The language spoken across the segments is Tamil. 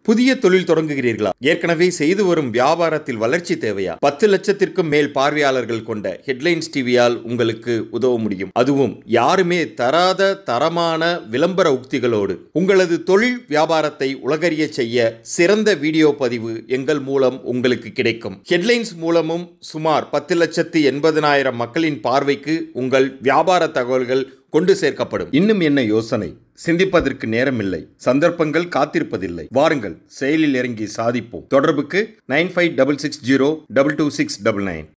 புதிய தொழில் தொடங்குகிறீர்களா ஏற்கனவே செய்து வரும் வியாபாரத்தில் வளர்ச்சி தேவையா பத்து லட்சத்திற்கும் மேல் பார்வையாளர்கள் கொண்ட ஹெட்லைன்ஸ் டிவியால் உங்களுக்கு உதவ முடியும் அதுவும் யாருமே தராத தரமான விளம்பர உக்திகளோடு உங்களது தொழில் வியாபாரத்தை உலகறிய செய்ய சிறந்த வீடியோ பதிவு எங்கள் மூலம் உங்களுக்கு கிடைக்கும் ஹெட்லைன்ஸ் மூலமும் சுமார் பத்து லட்சத்து எண்பதனாயிரம் மக்களின் பார்வைக்கு உங்கள் வியாபார தகவல்கள் கொண்டு சேர்க்கப்படும் இன்னும் என்ன யோசனை சிந்திப்பதற்கு நேரமில்லை சந்தர்ப்பங்கள் காத்திருப்பதில்லை வாருங்கள் செயலில் இறங்கி சாதிப்போம் தொடர்புக்கு nine five double six zero double two six double nine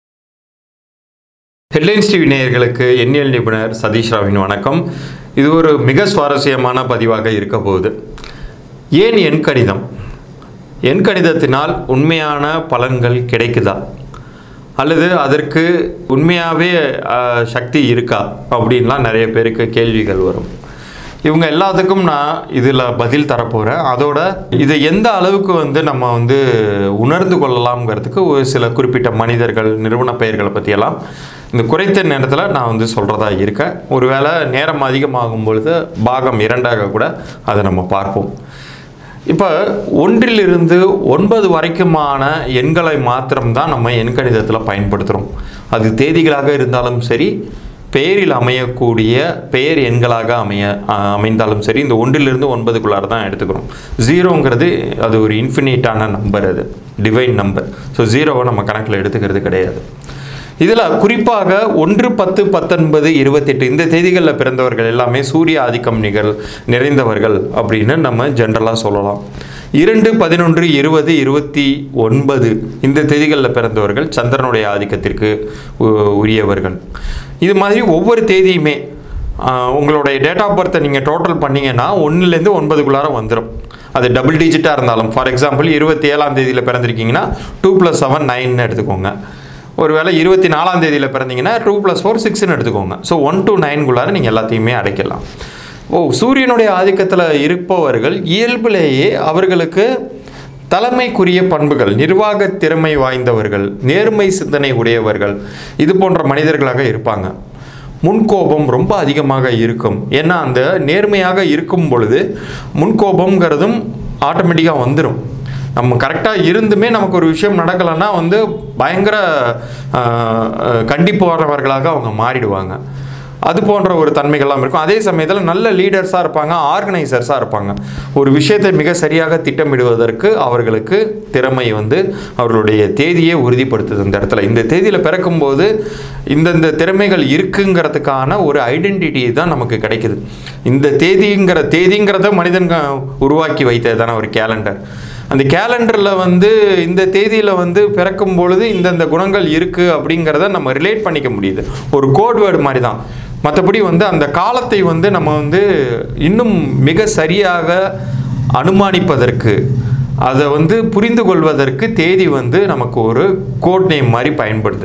headlines TV நேயர்களுக்கு எண்ணியல் நிபுணர் சதீஷ் ராவின் வணக்கம் இது ஒரு மிக சுவாரஸ்யமான பதிவாக இருக்க போகுது ஏன் எண் கணிதம் எண் கணிதத்தினால் உண்மையான பலன்கள் கிடைக்குதா அல்லது அதற்கு உண்மையாகவே அஹ், சக்தி இருக்கா அப்படின்லாம் நிறைய பேருக்கு கேள்விகள் வரும் இவங்க எல்லாத்துக்கும் நான் இதில் பதில் தரப்போகிறேன் அதோட இதை எந்த அளவுக்கு வந்து நம்ம வந்து உணர்ந்து கொள்ளலாம்ங்கிறதுக்கு ஒரு சில குறிப்பிட்ட மனிதர்கள் நிறுவன பெயர்களை பற்றியெல்லாம் இந்த குறைத்த நேரத்தில் நான் வந்து சொல்கிறதா இருக்கேன் ஒருவேளை நேரம் அதிகமாகும் பொழுது பாகம் இரண்டாக கூட அதை நம்ம பார்ப்போம் இப்போ ஒன்றிலிருந்து ஒன்பது வரைக்குமான எண்களை மாத்திரம்தான் நம்ம எண்கணிதத்தில் பயன்படுத்துகிறோம் அது தேதிகளாக இருந்தாலும் சரி பெயரில் அமையக்கூடிய பெயர் எண்களாக அமைய அஹ், அமைந்தாலும் சரி இந்த ஒன்றிலிருந்து ஒன்பதுக்குள்ளார தான் எடுத்துக்கிறோம் ஜீரோங்கிறது அது ஒரு இன்ஃபினிட்டான நம்பர் அது டிவைன் நம்பர் ஸோ ஜீரோவை நம்ம கணக்கில் எடுத்துக்கிறது கிடையாது இதில் குறிப்பாக ஒன்று பத்து பத்தொன்பது இருபத்தெட்டு இந்த தேதிகளில் பிறந்தவர்கள் எல்லாமே சூரிய ஆதிக்கம் நிகழ் நிறைந்தவர்கள் அப்படின்னு நம்ம ஜென்ரலாக சொல்லலாம் இரண்டு பதினொன்று இருபது இருபத்தி ஒன்பது இந்த தேதிகளில் பிறந்தவர்கள் சந்திரனுடைய ஆதிக்கத்திற்கு உ- உரியவர்கள் இது மாதிரி ஒவ்வொரு தேதியுமே ஆஹ், உங்களுடைய டேட் ஆஃப் பர்த்தை நீங்கள் டோட்டல் பண்ணீங்கன்னா ஒன்றுலேருந்து ஒன்பதுக்குள்ளார வந்துடும் அது டபுள் டிஜிட்டாக இருந்தாலும் ஃபார் எக்ஸாம்பிள் இருபத்தி ஏழாம் தேதியில் பிறந்திருக்கீங்கன்னா டூ ப்ளஸ் செவன் நைன்னு எடுத்துக்கோங்க ஒருவேளை இருபத்தி நாலாம் தேதியில் பிறந்தீங்கன்னா டூ ப்ளஸ் ஃபோர் சிக்ஸ்னு எடுத்துக்கோங்க ஸோ ஒன் டு நைன்குள்ளார நீங்கள் எல்லாத்தையுமே அடைக்கலாம் ஓ சூரியனுடைய ஆதிக்கத்தில் இருப்பவர்கள் இயல்பிலேயே அவர்களுக்கு தலைமைக்குரிய பண்புகள் நிர்வாக திறமை வாய்ந்தவர்கள் நேர்மை சிந்தனை உடையவர்கள் இது போன்ற மனிதர்களாக இருப்பாங்க முன்கோபம் ரொம்ப அதிகமாக இருக்கும் ஏன்னா அந்த நேர்மையாக இருக்கும் பொழுது முன்கோபம்ங்கிறதும் ஆட்டோமேட்டிக்காக வந்துடும் நம்ம கரெக்டாக இருந்துமே நமக்கு ஒரு விஷயம் நடக்கலைன்னா வந்து பயங்கர ஆஹ், ஆஹ், கண்டிப்பானவர்களாக அவங்க மாறிடுவாங்க அது போன்ற ஒரு தன்மைகள்லாம் இருக்கும் அதே சமயத்தில் நல்ல லீடர்ஸாக இருப்பாங்க ஆர்கனைசர்ஸாக இருப்பாங்க ஒரு விஷயத்தை மிக சரியாக திட்டமிடுவதற்கு அவர்களுக்கு திறமை வந்து அவர்களுடைய தேதியை உறுதிப்படுத்துது இந்த இடத்துல இந்த தேதியில் பிறக்கும்போது இந்தந்த திறமைகள் இருக்குங்கிறதுக்கான ஒரு ஐடென்டிட்டி தான் நமக்கு கிடைக்குது இந்த தேதிங்கிற தேதிங்கிறத மனிதன் க- உருவாக்கி வைத்தது தானே ஒரு கேலண்டர் அந்த கேலண்டரில் வந்து இந்த தேதியில் வந்து பிறக்கும் பொழுது இந்தந்த குணங்கள் இருக்குது அப்படிங்கிறத நம்ம ரிலேட் பண்ணிக்க முடியுது ஒரு கோட் வேர்டு மாதிரி தான் மற்றபடி வந்து அந்த காலத்தை வந்து நம்ம வந்து இன்னும் மிக சரியாக அனுமானிப்பதற்கு அதை வந்து புரிந்து கொள்வதற்கு தேதி வந்து நமக்கு ஒரு கோட் நேம் மாதிரி பயன்படுது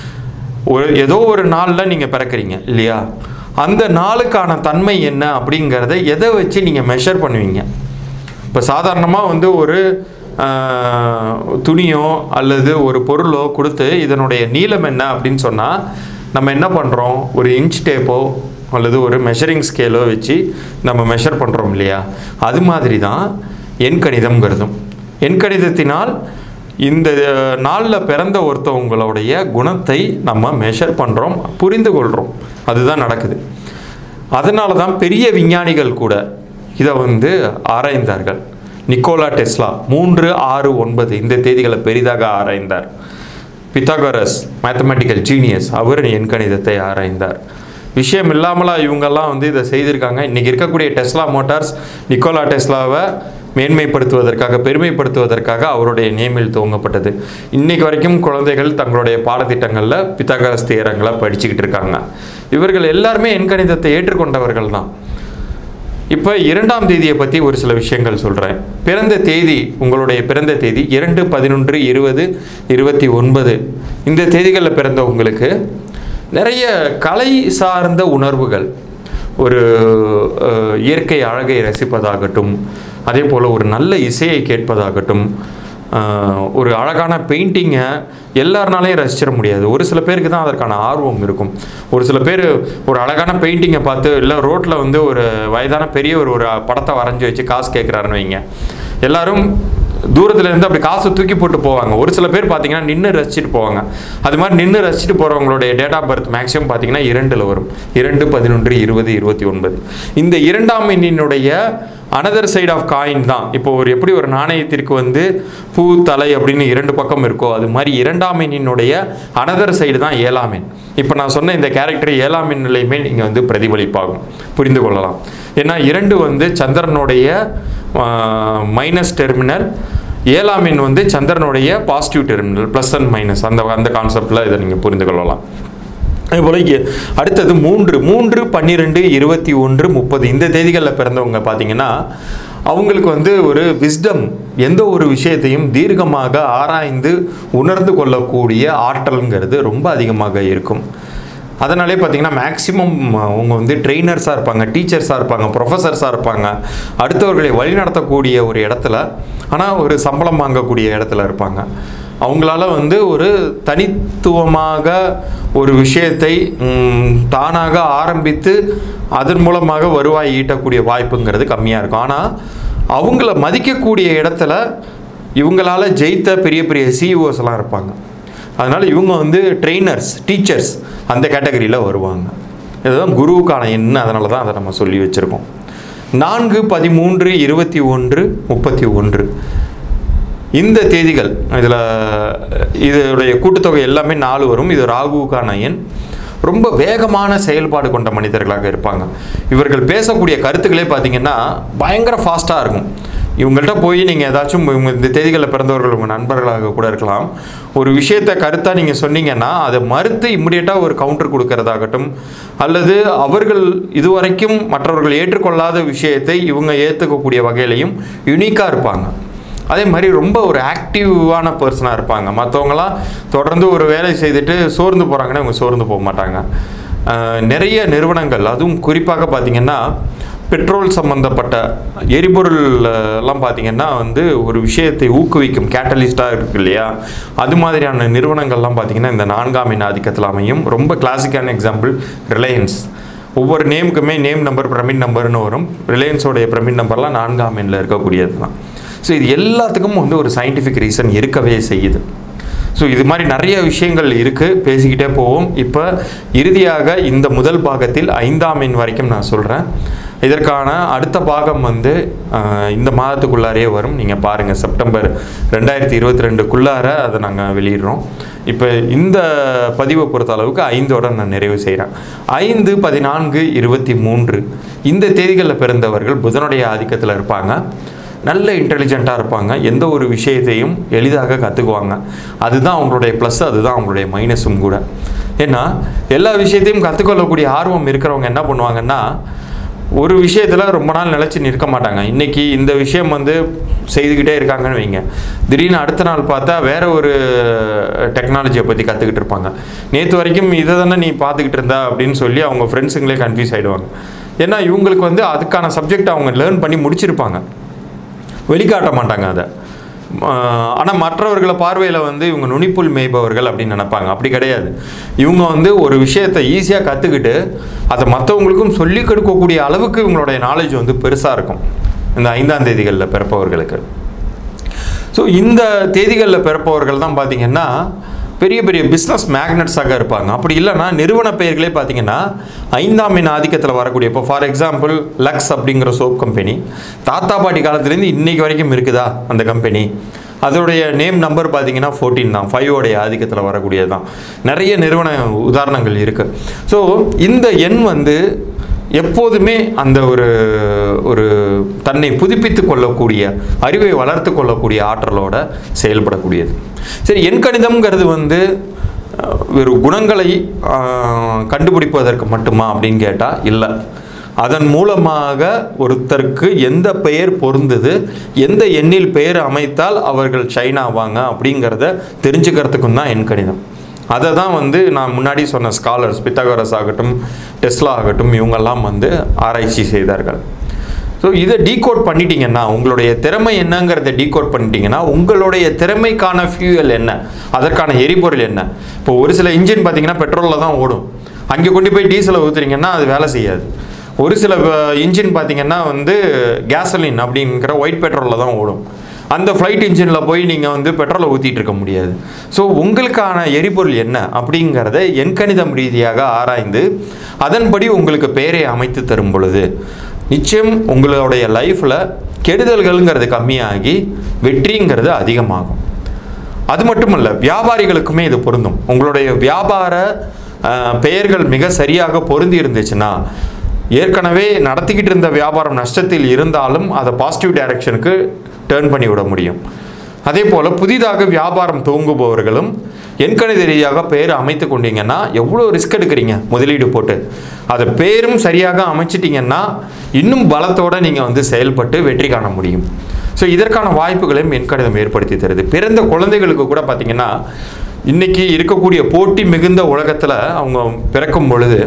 ஒரு ஏதோ ஒரு நாளில் நீங்கள் பிறக்கிறீங்க இல்லையா அந்த நாளுக்கான தன்மை என்ன அப்படிங்கிறத எதை வச்சு நீங்கள் மெஷர் பண்ணுவீங்க இப்போ சாதாரணமாக வந்து ஒரு ஆஹ், துணியோ அல்லது ஒரு பொருளோ கொடுத்து இதனுடைய நீளம் என்ன அப்படின்னு சொன்னால் நம்ம என்ன பண்ணுறோம் ஒரு இன்ச் டேப்போ அல்லது ஒரு மெஷரிங் ஸ்கேலோ வச்சு நம்ம மெஷர் பண்ணுறோம் இல்லையா அது மாதிரி தான் எண் கணிதம்ங்கிறதும் எண் கணிதத்தினால் இந்த நாளில் பிறந்த ஒருத்தவங்களுடைய குணத்தை நம்ம மெஷர் பண்ணுறோம் புரிந்து கொள்கிறோம் அதுதான் நடக்குது அதனால தான் பெரிய விஞ்ஞானிகள் கூட இதை வந்து ஆராய்ந்தார்கள் நிக்கோலா டெஸ்லா மூன்று ஆறு ஒன்பது இந்த தேதிகளை பெரிதாக ஆராய்ந்தார் பித்தாகரஸ் மேத்தமெட்டிக்கல் ஜீனியஸ் அவர் எண் கணிதத்தை ஆராய்ந்தார் விஷயம் இல்லாமலா இவங்கெல்லாம் வந்து இதை செய்திருக்காங்க இன்றைக்கி இருக்கக்கூடிய டெஸ்லா மோட்டார்ஸ் நிக்கோலா டெஸ்லாவை மேன்மைப்படுத்துவதற்காக பெருமைப்படுத்துவதற்காக அவருடைய நேமில் துவங்கப்பட்டது இன்னைக்கு வரைக்கும் குழந்தைகள் தங்களுடைய பாடத்திட்டங்களில் பித்தாகரஸ் தேரங்களை படிச்சுக்கிட்டு இருக்காங்க இவர்கள் எல்லாருமே எண் கணிதத்தை ஏற்றுக்கொண்டவர்கள் தான் இப்போ இரண்டாம் தேதியை பற்றி ஒரு சில விஷயங்கள் சொல்கிறேன் பிறந்த தேதி உங்களுடைய பிறந்த தேதி இரண்டு பதினொன்று இருபது இருபத்தி ஒன்பது இந்த தேதிகளில் பிறந்த உங்களுக்கு நிறைய கலை சார்ந்த உணர்வுகள் ஒரு அஹ், இயற்கை அழகை ரசிப்பதாகட்டும் அதே போல் ஒரு நல்ல இசையை கேட்பதாகட்டும் ஆஹ், ஒரு அழகான பெயிண்டிங்கை எல்லாருனாலையும் ரசிச்சிட முடியாது ஒரு சில பேருக்கு தான் அதற்கான ஆர்வம் இருக்கும் ஒரு சில பேர் ஒரு அழகான பெயிண்டிங்கை பார்த்து இல்லை ரோட்டில் வந்து ஒரு வயதான பெரியவர் ஒரு படத்தை வரைஞ்சி வச்சு காசு கேட்குறாருன்னு வைங்க எல்லாரும் தூரத்துல இருந்து அப்படி காசை தூக்கி போட்டு போவாங்க ஒரு சில பேர் பார்த்தீங்கன்னா நின்று ரசிச்சுட்டு போவாங்க அது மாதிரி நின்று ரசிச்சுட்டு போகிறவங்களுடைய டேட் ஆஃப் பர்த் மேக்ஸிமம் பார்த்தீங்கன்னா இரண்டில் வரும் இரண்டு பதினொன்று இருபது இருபத்தி ஒன்பது இந்த இரண்டாம் எண்ணினுடைய அனதர் சைடு ஆஃப் காயின் தான் இப்போ ஒரு எப்படி ஒரு நாணயத்திற்கு வந்து பூ தலை அப்படின்னு இரண்டு பக்கம் இருக்கோ அது மாதிரி இரண்டாம் எண்ணினுடைய அனதர் சைடு தான் ஏழாம் எண் இப்போ நான் சொன்ன இந்த கேரக்டர் ஏழாம் எண் நிலையுமே இங்கே வந்து பிரதிபலிப்பாகும் புரிந்து கொள்ளலாம் ஏன்னா இரண்டு வந்து சந்திரனுடைய மைனஸ் டெர்மினல் ஏழாம் எண் வந்து சந்திரனுடைய positive terminal plus and minus அந்த அந்த கான்செப்டில் இதை நீங்கள் புரிந்து கொள்ளலாம் அதுபோல் இங்கே அடுத்தது மூன்று மூன்று பன்னிரெண்டு இருபத்தி ஒன்று முப்பது இந்த தேதிகளில் பிறந்தவங்க பார்த்தீங்கன்னா அவங்களுக்கு வந்து ஒரு விஸ்டம் எந்த ஒரு விஷயத்தையும் தீர்க்கமாக ஆராய்ந்து உணர்ந்து கொள்ளக்கூடிய ஆற்றல்ங்கிறது ரொம்ப அதிகமாக இருக்கும் அதனாலே பார்த்தீங்கன்னா மேக்ஸிமம் அவங்க வந்து ட்ரெயினர்ஸாக இருப்பாங்க டீச்சர்ஸாக இருப்பாங்க ப்ரொஃபஸர்ஸாக இருப்பாங்க அடுத்தவர்களை வழிநடத்தக்கூடிய ஒரு இடத்துல ஆனால் ஒரு சம்பளம் வாங்கக்கூடிய இடத்துல இருப்பாங்க அவங்களால வந்து ஒரு தனித்துவமாக ஒரு விஷயத்தை ம், தானாக ஆரம்பித்து அதன் மூலமாக வருவாய் ஈட்டக்கூடிய வாய்ப்புங்கிறது கம்மியாக இருக்கும் ஆனால் அவங்கள மதிக்கக்கூடிய இடத்துல இவங்களால ஜெயித்த பெரிய பெரிய CEOs எல்லாம் இருப்பாங்க அதனால் இவங்க வந்து ட்ரெயினர்ஸ் டீச்சர்ஸ் அந்த கேட்டகரியில் வருவாங்க இதுதான் குருவுக்கான எண் அதனால தான் அதை நம்ம சொல்லி வச்சுருக்கோம் நான்கு பதிமூன்று இருபத்தி ஒன்று முப்பத்தி ஒன்று இந்த தேதிகள் இதில் இதோடைய கூட்டுத்தொகை எல்லாமே நாலு வரும் இது ராகுவுக்கான எண் ரொம்ப வேகமான செயல்பாடு கொண்ட மனிதர்களாக இருப்பாங்க இவர்கள் பேசக்கூடிய கருத்துக்களே பார்த்தீங்கன்னா பயங்கர ஃபாஸ்ட்டாக இருக்கும் இவங்கள்ட்ட போய் நீங்கள் ஏதாச்சும் இவங்க இந்த தேதிகளில் பிறந்தவர்கள் உங்கள் நண்பர்களாக கூட இருக்கலாம் ஒரு விஷயத்தை கருத்தாக நீங்கள் சொன்னீங்கன்னா அதை மறுத்து இம்மிடியட்டாக ஒரு கவுண்டர் கொடுக்கறதாகட்டும் அல்லது அவர்கள் இதுவரைக்கும் மற்றவர்கள் ஏற்றுக்கொள்ளாத விஷயத்தை இவங்க ஏற்றுக்கக்கூடிய வகையிலையும் யுனிக்காக இருப்பாங்க அதே மாதிரி ரொம்ப ஒரு ஆக்டிவான பர்சனாக இருப்பாங்க மற்றவங்களாம் தொடர்ந்து ஒரு வேலை செய்துட்டு சோர்ந்து போகிறாங்கன்னா இவங்க சோர்ந்து போக மாட்டாங்க ஆஹ் நிறைய நிறுவனங்கள் அதுவும் குறிப்பாக பார்த்தீங்கன்னா பெட்ரோல் சம்மந்தப்பட்ட எரிபொருள் அஹ், எல்லாம் பார்த்தீங்கன்னா வந்து ஒரு விஷயத்தை ஊக்குவிக்கும் கேட்டலிஸ்டாக இருக்கு இல்லையா அது மாதிரியான நிறுவனங்கள்லாம் பார்த்தீங்கன்னா இந்த நான்காம் எண் ஆதிக்கத்தில் அமையும் ரொம்ப கிளாசிக்கான எக்ஸாம்பிள் ரிலையன்ஸ் ஒவ்வொரு நேமுக்குமே நேம் நம்பர் பிரமிட் நம்பர்னு வரும் ரிலையன்ஸோடைய பிரமிட் நம்பர்லாம் நான்காம் எண்ணில் இருக்கக்கூடியது தான் ஸோ இது எல்லாத்துக்கும் வந்து ஒரு சயின்டிஃபிக் ரீசன் இருக்கவே செய்யுது ஸோ இது மாதிரி நிறைய விஷயங்கள் இருக்குது பேசிக்கிட்டே போவோம் இப்போ இறுதியாக இந்த முதல் பாகத்தில் ஐந்தாம் எண் வரைக்கும் நான் சொல்கிறேன் இதற்கான அடுத்த பாகம் வந்து ஆஹ், இந்த மாதத்துக்குள்ளாரே வரும் நீங்கள் பாருங்கள் செப்டம்பர் ரெண்டாயிரத்தி இருபத்தி ரெண்டுக்குள்ளார அதை நாங்கள் வெளியிடுறோம் இப்போ இந்த பதிவை பொறுத்த அளவுக்கு ஐந்தோட நான் நிறைவு செய்கிறேன் ஐந்து பதினான்கு இருபத்தி மூன்று இந்த தேதிகளில் பிறந்தவர்கள் புதனுடைய ஆதிக்கத்தில் இருப்பாங்க நல்ல இன்டெலிஜென்ட்டாக இருப்பாங்க எந்த ஒரு விஷயத்தையும் எளிதாக கற்றுக்குவாங்க அதுதான் அவங்களுடைய ப்ளஸ் அதுதான் அவங்களுடைய மைனஸும் கூட ஏன்னா எல்லா விஷயத்தையும் கற்றுக்கொள்ளக்கூடிய ஆர்வம் இருக்கிறவங்க என்ன பண்ணுவாங்கன்னா ஒரு விஷயத்தில் ரொம்ப நாள் நிலச்சி நிற்க மாட்டாங்க இன்றைக்கி இந்த விஷயம் வந்து செய்துக்கிட்டே இருக்காங்கன்னு வைங்க திடீர்னு அடுத்த நாள் பார்த்தா வேற ஒரு டெக்னாலஜியை பற்றி கற்றுக்கிட்டு இருப்பாங்க நேற்று வரைக்கும் இதை தானே நீ பார்த்துக்கிட்டு இருந்தா அப்படின்னு சொல்லி அவங்க ஃப்ரெண்ட்ஸுங்களே கன்ஃபியூஸ் ஆகிடுவாங்க ஏன்னா இவங்களுக்கு வந்து அதுக்கான சப்ஜெக்ட் அவங்க லேர்ன் பண்ணி முடிச்சிருப்பாங்க வெளிக்காட்ட மாட்டாங்க அதை ஆனால் மற்றவர்களை பார்வையில் வந்து இவங்க நுனிப்புல் மேய்பவர்கள் அப்படின்னு நினைப்பாங்க அப்படி கிடையாது இவங்க வந்து ஒரு விஷயத்தை ஈஸியாக கற்றுக்கிட்டு அதை மற்றவங்களுக்கும் சொல்லிக் கொடுக்கக்கூடிய அளவுக்கு இவங்களுடைய நாலேஜ் வந்து பெருசாக இருக்கும் இந்த ஐந்தாம் தேதிகளில் பிறப்பவர்களுக்கு ஸோ இந்த தேதிகளில் பிறப்பவர்கள் தான் பார்த்தீங்கன்னா பெரிய பெரிய பிஸ்னஸ் மேக்னட்ஸாக இருப்பாங்க அப்படி இல்லைன்னா நிறுவன பெயர்களே பார்த்தீங்கன்னா ஐந்தாம் எண் ஆதிக்கத்தில் வரக்கூடிய இப்போ ஃபார் எக்ஸாம்பிள் லக்ஸ் அப்படிங்கிற சோப் கம்பெனி தாத்தா பாட்டி காலத்துலேருந்து இன்னைக்கு வரைக்கும் இருக்குதா அந்த கம்பெனி அதோடைய நேம் நம்பர் பார்த்தீங்கன்னா ஃபோர்டீன் தான் ஃபைவோடைய ஆதிக்கத்தில் வரக்கூடியது தான் நிறைய நிறுவன உதாரணங்கள் இருக்குது ஸோ இந்த எண் வந்து எப்போதுமே அந்த ஒரு ஒரு தன்னை புதுப்பித்து கொள்ளக்கூடிய அறிவை வளர்த்து கொள்ளக்கூடிய ஆற்றலோட செயல்படக்கூடியது சரி எண் கணிதம்ங்கிறது வந்து அஹ், வெறு குணங்களை ஆஹ், கண்டுபிடிப்பதற்கு மட்டுமா அப்படின்னு கேட்டால் இல்லை அதன் மூலமாக ஒருத்தருக்கு எந்த பெயர் பொருந்தது எந்த எண்ணில் பெயர் அமைத்தால் அவர்கள் ஷைன் ஆவாங்க அப்படிங்கிறத தெரிஞ்சுக்கிறதுக்கும் தான் எண் கணிதம் அதை தான் வந்து நான் முன்னாடி சொன்ன ஸ்காலர்ஸ் பித்தகரஸ் ஆகட்டும் டெஸ்லா ஆகட்டும் இவங்கெல்லாம் வந்து ஆராய்ச்சி செய்தார்கள் ஸோ இதை டீகோட் பண்ணிட்டீங்கன்னா உங்களுடைய திறமை என்னங்கிறத டீகோட் பண்ணிட்டீங்கன்னா உங்களுடைய திறமைக்கான ஃபியூயல் என்ன அதற்கான எரிபொருள் என்ன இப்போ ஒரு சில இன்ஜின் பார்த்தீங்கன்னா பெட்ரோலில் தான் ஓடும் அங்கே கொண்டு போய் டீசலை ஊற்றுறீங்கன்னா அது வேலை செய்யாது ஒரு சில இன்ஜின் பார்த்தீங்கன்னா வந்து கேசலின் அப்படிங்கிற ஒயிட் பெட்ரோலில் தான் ஓடும் அந்த ஃப்ளைட் இன்ஜினில் போய் நீங்கள் வந்து பெட்ரோலை ஊற்றிட்டு இருக்க முடியாது ஸோ உங்களுக்கான எரிபொருள் என்ன அப்படிங்கிறத எண்கணிதம் ரீதியாக ஆராய்ந்து அதன்படி உங்களுக்கு பெயரை அமைத்து தரும் பொழுது நிச்சயம் உங்களுடைய லைஃப்பில் கெடுதல்கள்ங்கிறது கம்மியாகி வெற்றிங்கிறது அதிகமாகும் அது மட்டுமல்ல வியாபாரிகளுக்குமே இது பொருந்தும் உங்களுடைய வியாபார அஹ், பெயர்கள் மிக சரியாக பொருந்தி இருந்துச்சுன்னா ஏற்கனவே நடத்திக்கிட்டு இருந்த வியாபாரம் நஷ்டத்தில் இருந்தாலும் அதை பாசிட்டிவ் டைரக்ஷனுக்கு டேர்ன் பண்ணி விட முடியும் அதே போல் புதிதாக வியாபாரம் துவங்குபவர்களும் எண்கணித ரீதியாக பெயர் அமைத்து கொண்டீங்கன்னா எவ்வளோ ரிஸ்க் எடுக்கிறீங்க முதலீடு போட்டு அதை பேரும் சரியாக அமைச்சிட்டிங்கன்னா இன்னும் பலத்தோடு நீங்கள் வந்து செயல்பட்டு வெற்றி காண முடியும் ஸோ இதற்கான வாய்ப்புகளையும் எண்கணிதம் ஏற்படுத்தி தருது பிறந்த குழந்தைகளுக்கு கூட பார்த்தீங்கன்னா இன்னைக்கு இருக்கக்கூடிய போட்டி மிகுந்த உலகத்தில் அவங்க பிறக்கும் பொழுது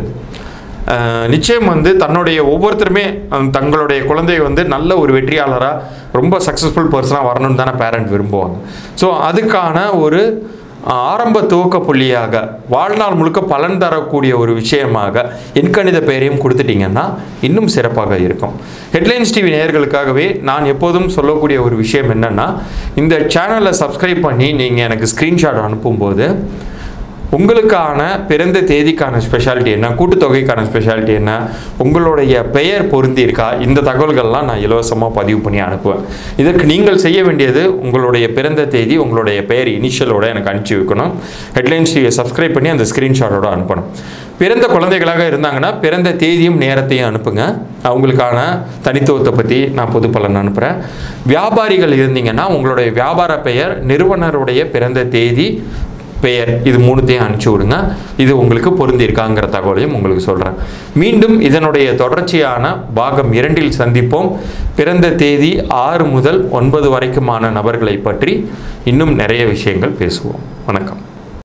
அஹ், நிச்சயம் வந்து தன்னுடைய ஒவ்வொருத்தருமே அஹ், தங்களுடைய குழந்தைய வந்து நல்ல ஒரு வெற்றியாளராக ரொம்ப சக்ஸஸ்ஃபுல் பர்சனாக வரணும்னு தானே பேரண்ட் விரும்புவாங்க ஸோ அதுக்கான ஒரு அஹ், ஆரம்ப துவக்க புள்ளியாக வாழ்நாள் முழுக்க பலன் தரக்கூடிய ஒரு விஷயமாக எண்கணித பெயரையும் கொடுத்துட்டீங்கன்னா இன்னும் சிறப்பாக இருக்கும் ஹெட்லைன்ஸ் டிவி நேயர்களுக்காகவே நான் எப்போதும் சொல்லக்கூடிய ஒரு விஷயம் என்னன்னா இந்த சேனலை சப்ஸ்கிரைப் பண்ணி நீங்கள் எனக்கு ஸ்க்ரீன்ஷாட் அனுப்பும்போது உங்களுக்கான பிறந்த தேதிக்கான ஸ்பெஷாலிட்டி என்ன கூட்டுத்தொகைக்கான ஸ்பெஷாலிட்டி என்ன உங்களுடைய பெயர் பொருந்தி இருக்கா இந்த தகவல்கள்லாம் நான் இலவசமாக பதிவு பண்ணி அனுப்புவேன் இதற்கு நீங்கள் செய்ய வேண்டியது உங்களுடைய பிறந்த தேதி உங்களுடைய பெயர் இனிஷியலோட எனக்கு அனுப்பிச்சி வைக்கணும் ஹெட்லைன்ஸ் டிவியை சப்ஸ்கிரைப் பண்ணி அந்த ஸ்க்ரீன்ஷாட்டோட அனுப்பணும் பிறந்த குழந்தைகளாக இருந்தாங்கன்னா பிறந்த தேதியும் நேரத்தையும் அனுப்புங்க அவங்களுக்கான தனித்துவத்தை பற்றி நான் பொது பலன் அனுப்புகிறேன் வியாபாரிகள் இருந்தீங்கன்னா உங்களுடைய வியாபார பெயர் நிறுவனருடைய பிறந்த தேதி பெயர் இது மூணுத்தையும் அனுப்பிச்சி விடுங்க இது உங்களுக்கு பொருந்திருக்காங்கிற தகவலையும் உங்களுக்கு சொல்கிறேன் மீண்டும் இதனுடைய தொடர்ச்சியான பாகம் இரண்டில் சந்திப்போம் பிறந்த தேதி ஆறு முதல் ஒன்பது வரைக்குமான நபர்களை பற்றி இன்னும் நிறைய விஷயங்கள் பேசுவோம் வணக்கம்